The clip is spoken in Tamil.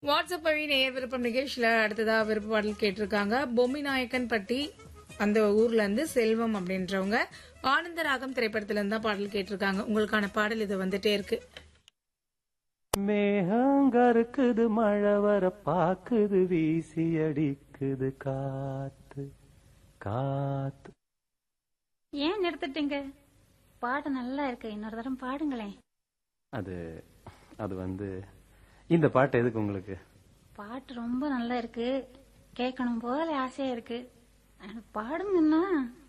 வாட்ஸ்அப் வழி நேயர் விருப்பம் நிகழ்ச்சியில அடுத்ததா விருப்ப பாடல் கேட்டிருக்காங்க பொம்மி நாயக்கன் பட்டி அந்த ஊர்ல இருந்து செல்வம் அப்படின்றவங்க ஆனந்த ராகம் திரைப்படத்துல இருந்து தான் பாடல் கேட்டிருக்காங்க உங்களுக்கான பாடல் இது வந்துட்டே இருக்கு மேகங்கருக்குது மழை வர பாக்குது வீசி அடிக்குது காத்து காத்து ஏன் நிறுத்திட்டீங்க பாட்டு நல்லா இருக்கு இன்னொரு தரம் பாடுங்களேன் அது அது வந்து இந்த பாட்டு எதுக்கு உங்களுக்கு பாட்டு ரொம்ப நல்லா இருக்கு கேட்கணும் போல ஆசையா இருக்கு ஆனா பாடுங்கன்னா